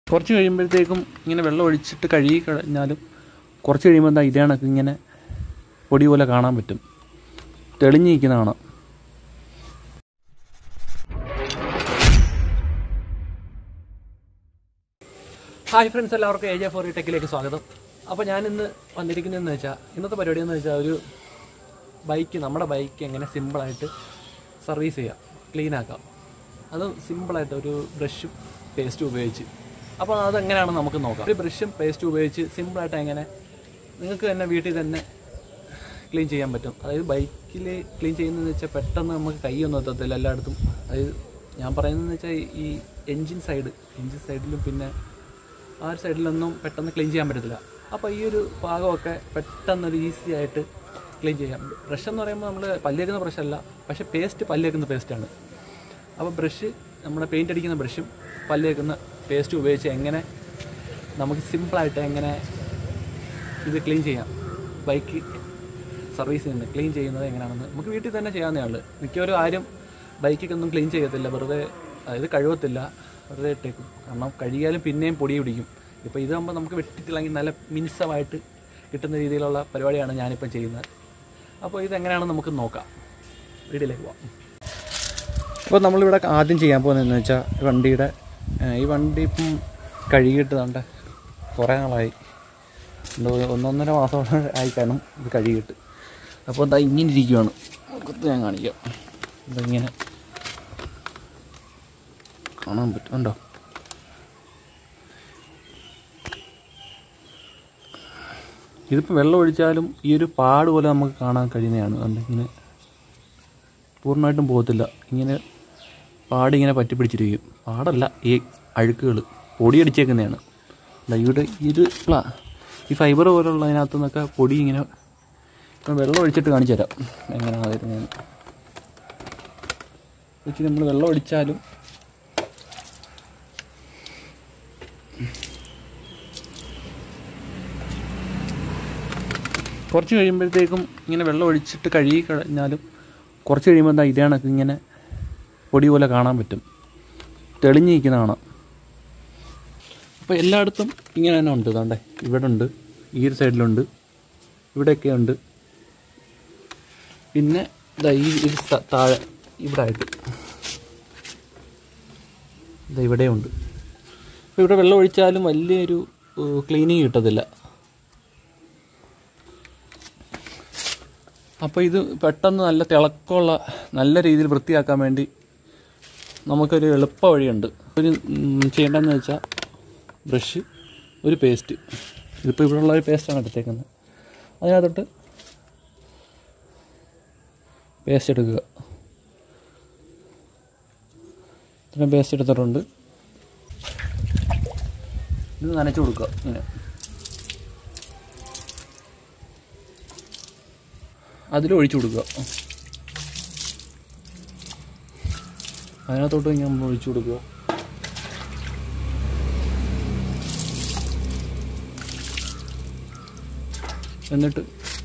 കുറച്ച് കഴിയുമ്പോഴത്തേക്കും ഇങ്ങനെ വെള്ളം ഒഴിച്ചിട്ട് കഴുകി കഴിഞ്ഞാലും കുറച്ച് കഴിയുമ്പോൾ എന്താ ഇതേ കണക്ക് ഇങ്ങനെ പൊടി പോലെ കാണാൻ പറ്റും തെളിഞ്ഞ് നിൽക്കുന്ന കാണാം ഹായ് ഫ്രണ്ട്സ് എല്ലാവർക്കും ഏജ് ഫോർ ടെക്കിലേക്ക് സ്വാഗതം അപ്പോൾ ഞാൻ ഇന്ന് വന്നിരിക്കുന്നതെന്ന് വെച്ചാൽ ഇന്നത്തെ പരിപാടി എന്ന് വെച്ചാൽ ഒരു ബൈക്ക് നമ്മുടെ ബൈക്ക് എങ്ങനെ സിമ്പിളായിട്ട് സർവീസ് ചെയ്യാം ക്ലീൻ ആക്കാം അത് സിമ്പിളായിട്ട് ഒരു ബ്രഷും പേസ്റ്റും ഉപയോഗിച്ച് അപ്പോൾ അതെങ്ങനെയാണെന്ന് നമുക്ക് നോക്കാം ഒരു ബ്രഷും പേസ്റ്റും ഉപയോഗിച്ച് സിമ്പിളായിട്ട് എങ്ങനെ നിങ്ങൾക്ക് തന്നെ വീട്ടിൽ തന്നെ ക്ലീൻ ചെയ്യാൻ പറ്റും അതായത് ബൈക്കിൽ ക്ലീൻ ചെയ്യുന്നതെന്ന് വെച്ചാൽ പെട്ടെന്ന് നമുക്ക് കൈയൊന്നും എത്തത്തില്ല എല്ലായിടത്തും അതായത് ഞാൻ പറയുന്നതെന്ന് വെച്ചാൽ ഈ എൻജിൻ സൈഡ് എൻജിൻ സൈഡിലും പിന്നെ ആ ഒരു സൈഡിലൊന്നും പെട്ടെന്ന് ക്ലീൻ ചെയ്യാൻ പറ്റത്തില്ല അപ്പോൾ ഈ ഒരു ഭാഗമൊക്കെ പെട്ടെന്നൊരു ഈസി ആയിട്ട് ക്ലീൻ ചെയ്യാം ബ്രഷ് എന്ന് പറയുമ്പോൾ നമ്മൾ പല്ലേക്കുന്ന ബ്രഷല്ല പക്ഷേ പേസ്റ്റ് പല്ലേക്കുന്ന പേസ്റ്റാണ് അപ്പോൾ ബ്രഷ് നമ്മുടെ പെയിൻ്റ് അടിക്കുന്ന ബ്രഷും പല്ലേക്കുന്ന പേസ്റ്റും ഉപയോഗിച്ച് എങ്ങനെ നമുക്ക് സിമ്പിളായിട്ട് എങ്ങനെ ഇത് ക്ലീൻ ചെയ്യാം ബൈക്ക് സർവീസ് ചെയ്യുന്നത് ക്ലീൻ ചെയ്യുന്നത് എങ്ങനെയാണെന്ന് നമുക്ക് വീട്ടിൽ തന്നെ ചെയ്യാവുന്നതാണ് മിക്കവരും ആരും ബൈക്കൊന്നും ക്ലീൻ ചെയ്യത്തില്ല വെറുതെ അതായത് കഴുകത്തില്ല വെറുതെ ഇട്ടേക്കും കാരണം കഴുകിയാലും പിന്നെയും പൊടി പിടിക്കും ഇപ്പോൾ ഇതാകുമ്പോൾ നമുക്ക് വെട്ടിത്തിളങ്ങി നല്ല മിനുസമായിട്ട് കിട്ടുന്ന രീതിയിലുള്ള പരിപാടിയാണ് ഞാനിപ്പോൾ ചെയ്യുന്നത് അപ്പോൾ ഇതെങ്ങനെയാണെന്ന് നമുക്ക് നോക്കാം വീട്ടിലേക്ക് പോവാം അപ്പോൾ നമ്മളിവിടെ ആദ്യം ചെയ്യാൻ പോകുന്നതെന്ന് വെച്ചാൽ വണ്ടിയുടെ ഏഹ്, ഈ വണ്ടി ഇപ്പം കഴുകിയിട്ട് താണ്ട കുറേ നാളായി എന്തോ ഒന്നൊന്നര മാസം ആയി കാണും ഇത് കഴുകിയിട്ട് അപ്പോൾ എന്താ ഇങ്ങനെ ഇരിക്കുവാണ് നമുക്കത് ഞാൻ കാണിക്കാം എന്താ ഇങ്ങനെ കാണാൻ പറ്റുന്നുണ്ടോ ഇതിപ്പോൾ വെള്ളം ഒഴിച്ചാലും ഈ ഒരു പാട് പോലെ നമുക്ക് കാണാൻ കഴിയുന്നതാണ് കണ്ടോ ഇങ്ങനെ പൂർണ്ണമായിട്ടും പോകത്തില്ല ഇങ്ങനെ പാടിങ്ങനെ പറ്റി പിടിച്ചിരിക്കും പാടല്ല ഈ അഴുക്കുകൾ പൊടിയടിച്ചേക്കുന്നതാണ് ദാ ഇവിടെ ഇത് പ്ലാ ഈ ഫൈബർ പോലുള്ള അതിനകത്തു നിന്നൊക്കെ പൊടി ഇങ്ങനെ ഇപ്പം വെള്ളം ഒഴിച്ചിട്ട് കാണിച്ചു തരാം എങ്ങനെയാണ് വരുന്നത് വെച്ച് നമ്മൾ വെള്ളം ഒഴിച്ചാലും കുറച്ച് കഴിയുമ്പോഴത്തേക്കും ഇങ്ങനെ വെള്ളം ഒഴിച്ചിട്ട് കഴുകി കഴിഞ്ഞാലും കുറച്ച് കഴിയുമ്പോൾ എന്താ ഇതേ കണക്ക് ഇങ്ങനെ പൊടി പോലെ കാണാൻ പറ്റും തെളിഞ്ഞ് നിൽക്കുന്ന കാണാം അപ്പോൾ എല്ലായിടത്തും ഇങ്ങനെ തന്നെ ഉണ്ട് ഇതാണ്ടേ ഇവിടെ ഉണ്ട് ഈ ഒരു സൈഡിലുണ്ട് ഇവിടെയൊക്കെ ഉണ്ട് പിന്നെ ഇതാ ഈ ഇത് ത- താഴെ ഇവിടെ ആയിട്ട് ഇതാ ഇവിടെയുണ്ട് അപ്പോൾ ഇവിടെ വെള്ളം ഒഴിച്ചാലും വലിയൊരു ക്ലീനിങ് കിട്ടത്തില്ല അപ്പോൾ ഇത് പെട്ടെന്ന് നല്ല തിളക്കമുള്ള നല്ല രീതിയിൽ വൃത്തിയാക്കാൻ വേണ്ടി നമുക്കൊരു എളുപ്പ വഴിയുണ്ട് ഒരു ഉം, ചെയ്യേണ്ടതെന്ന് വെച്ചാൽ ബ്രഷ് ഒരു പേസ്റ്റ് ഇതിപ്പോൾ ഇവിടെ ഉള്ള ഒരു പേസ്റ്റാണ് എടുത്തേക്കുന്നത് അതിനകത്തോട്ട് പേസ്റ്റ് എടുക്കുക ഇത്രയും പേസ്റ്റ് എടുത്തിട്ടുണ്ട് ഇത് നനച്ച് കൊടുക്കുക ഇങ്ങനെ അതിൽ ഒഴിച്ചു കൊടുക്കുക അതിനകത്തോട്ട് ഇങ്ങനെ നമ്മൾ ഒഴിച്ചു കൊടുക്കുക എന്നിട്ട്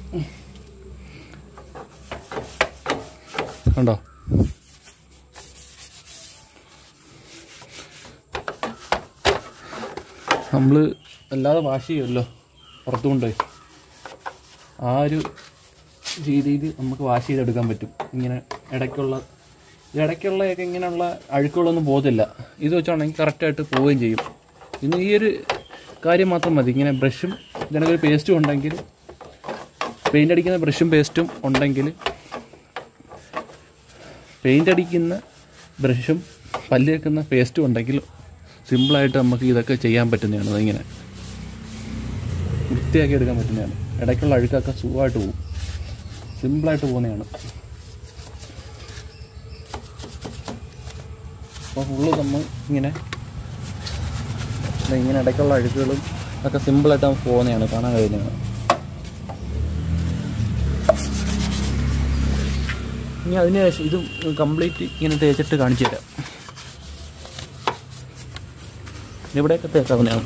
കണ്ടോ നമ്മൾ അല്ലാതെ വാഷ് ചെയ്യുമല്ലോ പുറത്തു കൊണ്ടുപോയി ആ ഒരു രീതിയിൽ നമുക്ക് വാഷ് ചെയ്തെടുക്കാൻ പറ്റും ഇങ്ങനെ ഇടയ്ക്കുള്ള ഇടയ്ക്കുള്ളതൊക്കെ ഇങ്ങനെയുള്ള അഴുക്കുകളൊന്നും പോകത്തില്ല ഇത് വെച്ചാണെങ്കിൽ കറക്റ്റായിട്ട് പോവുകയും ചെയ്യും ഇന്ന് ഈ ഒരു കാര്യം മാത്രം മതി ഇങ്ങനെ ബ്രഷും ഇതിനൊക്കെ ഒരു പേസ്റ്റും ഉണ്ടെങ്കിൽ പെയിൻ്റ് അടിക്കുന്ന ബ്രഷും പേസ്റ്റും ഉണ്ടെങ്കിൽ പെയിൻ്റ് അടിക്കുന്ന ബ്രഷും പല്ല് വെക്കുന്ന പേസ്റ്റും ഉണ്ടെങ്കിൽ സിമ്പിളായിട്ട് നമുക്ക് ഇതൊക്കെ ചെയ്യാൻ പറ്റുന്നതാണ് അതിങ്ങനെ വൃത്തിയാക്കി എടുക്കാൻ പറ്റുന്നതാണ് ഇടയ്ക്കുള്ള അഴുക്കൊക്കെ സുഖമായിട്ട് പോകും സിമ്പിളായിട്ട് പോകുന്നതാണ് അപ്പോൾ ഫുള്ള് നമ്മൾ ഇങ്ങനെ ദേ ഇങ്ങനെ ഇടയ്ക്കുള്ള അഴുക്കുകളും ഒക്കെ സിമ്പിളായിട്ട് നമുക്ക് പോകുന്നതാണ് കാണാൻ കഴിയുന്നതാണ് ഇനി അതിന് ശേഷം ഇത് കംപ്ലീറ്റ് ഇങ്ങനെ തേച്ചിട്ട് കാണിച്ചു തരാം ഇവിടെയൊക്കെ തേക്കാവുന്നതാണ്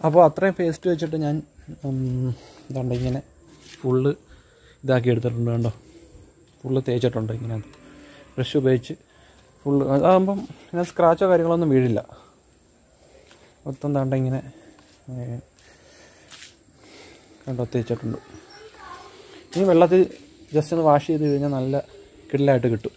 അപ്പോൾ അത്രയും പേസ്റ്റ് വെച്ചിട്ട് ഞാൻ ഇതാണ്ട് ഇങ്ങനെ ഫുള്ള് ഇതാക്കി എടുത്തിട്ടുണ്ട് കണ്ടോ ഫുള്ള് തേച്ചിട്ടുണ്ട് ഇങ്ങനെ ബ്രഷ് ഉപയോഗിച്ച് ഫുള്ള് അതാകുമ്പം ഇങ്ങനെ സ്ക്രാച്ചോ കാര്യങ്ങളൊന്നും വീഴില്ല മൊത്തം താണ്ട ഇങ്ങനെ ഏ, കണ്ടോ തേച്ചിട്ടുണ്ട് ഇനി വെള്ളത്തിൽ ജസ്റ്റ് ഒന്ന് വാഷ് ചെയ്ത് കഴിഞ്ഞാൽ നല്ല കിടിലായിട്ട് കിട്ടും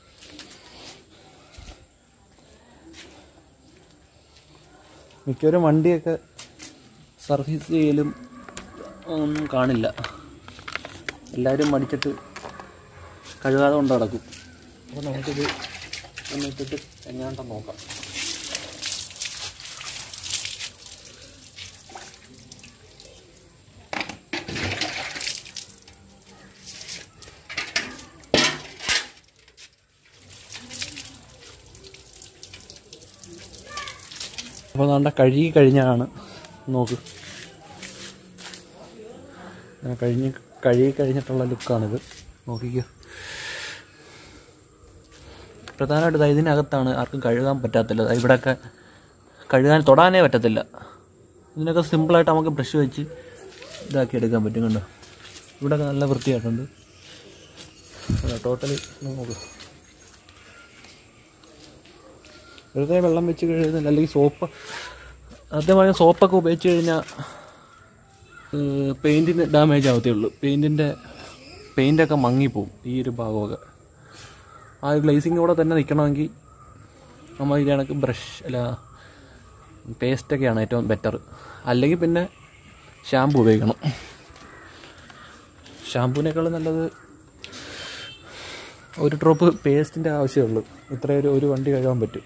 മിക്കവരും വണ്ടിയൊക്കെ സർവീസ് ചെയ്യലും ഒന്നും കാണില്ല എല്ലാവരും മടിച്ചിട്ട് കഴുകാതെ കൊണ്ട് നടക്കും അപ്പോൾ നമുക്കിത് ഒന്ന് ഇട്ടിട്ട് എങ്ങാണ്ടെന്ന് നോക്കാം അപ്പോൾ നമ്മുടെ കഴുകി കഴിഞ്ഞാണ് നോക്ക് ഞാൻ കഴിഞ്ഞ് കഴുകി കഴിഞ്ഞിട്ടുള്ള ലുക്കാണിത് നോക്കിക്കോ പ്രധാനമായിട്ട് ദാ ഇതിനകത്താണ് ആർക്കും കഴുകാൻ പറ്റാത്തില്ല ദാ ഇവിടെയൊക്കെ കഴുകാൻ തൊടാനേ പറ്റത്തില്ല ഇതിനൊക്കെ സിമ്പിളായിട്ട് നമുക്ക് ബ്രഷ് വെച്ച് ഇതാക്കി എടുക്കാൻ പറ്റും കണ്ടോ ഇവിടെയൊക്കെ നല്ല വൃത്തിയായിട്ടുണ്ട് ടോട്ടലി നോക്ക് വെറുതെ വെള്ളം വെച്ച് കഴുകുന്നില്ല അല്ലെങ്കിൽ സോപ്പ് ആദ്യമായി സോപ്പൊക്കെ ഉപയോഗിച്ച് കഴിഞ്ഞാൽ പെയിൻറ്റിന് ഡാമേജ് ആവത്തേ ഉള്ളൂ പെയിൻറ്റിൻ്റെ പെയിൻ്റൊക്കെ മങ്ങിപ്പോവും ഈ ഒരു ഭാഗമൊക്കെ ആ ഗ്ലേസിങ് കൂടെ തന്നെ നിൽക്കണമെങ്കിൽ നമ്മൾ ഇത് കണക്ക് ബ്രഷ് അല്ല പേസ്റ്റൊക്കെയാണ് ഏറ്റവും ബെറ്റർ അല്ലെങ്കിൽ പിന്നെ ഷാമ്പു ഉപയോഗിക്കണം ഷാമ്പുവിനേക്കാളും നല്ലത് ഒരു ഡ്രോപ്പ് പേസ്റ്റിൻ്റെ ആവശ്യമുള്ളൂ ഇത്രയും ഒരു ഒരു വണ്ടി കഴുകാൻ പറ്റും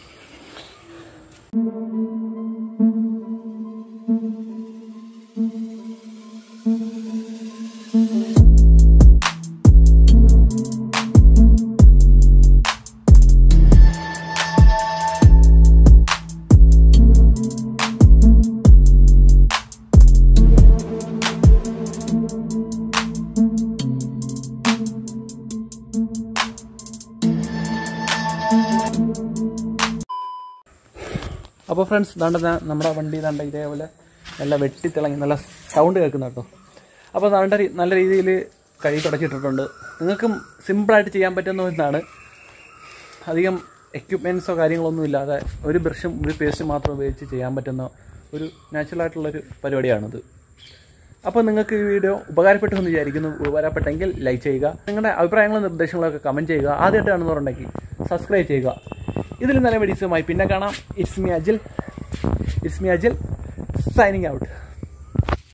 അപ്പോൾ ഫ്രണ്ട്സ് ദാണ്ട ദാ നമ്മുടെ വണ്ടി ദാണ്ട ഇതേപോലെ നല്ല വെട്ടിത്തിളങ്ങി നല്ല സൗണ്ട് കേൾക്കുന്ന കേട്ടോ അപ്പോൾ ദാണ്ട രീ- നല്ല രീതിയിൽ കഴുകി തുടച്ചിട്ടിട്ടുണ്ട് നിങ്ങൾക്കും സിമ്പിളായിട്ട് ചെയ്യാൻ പറ്റുന്ന ഒന്നാണ് അധികം എക്യുപ്മെൻറ്റ്സോ കാര്യങ്ങളൊന്നും ഇല്ലാതെ ഒരു ബ്രഷും ഒരു പേസ്റ്റും മാത്രം ഉപയോഗിച്ച് ചെയ്യാൻ പറ്റുന്ന ഒരു നാച്ചുറൽ ആയിട്ടുള്ളൊരു പരിപാടിയാണിത് അപ്പോൾ നിങ്ങൾക്ക് ഈ വീഡിയോ ഉപകാരപ്പെട്ടു എന്ന് വിചാരിക്കുന്നു ഉപകാരപ്പെട്ടെങ്കിൽ ലൈക്ക് ചെയ്യുക നിങ്ങളുടെ അഭിപ്രായങ്ങളും നിർദ്ദേശങ്ങളൊക്കെ കമൻറ്റ് ചെയ്യുക ആദ്യമായിട്ട് കാണുന്നവരുണ്ടെങ്കിൽ സബ്സ്ക്രൈബ് ചെയ്യുക ഇതിൽ നല്ല വീഡിയോസുമായി പിന്നെ കാണാം it's me Ajil it's me Ajil signing out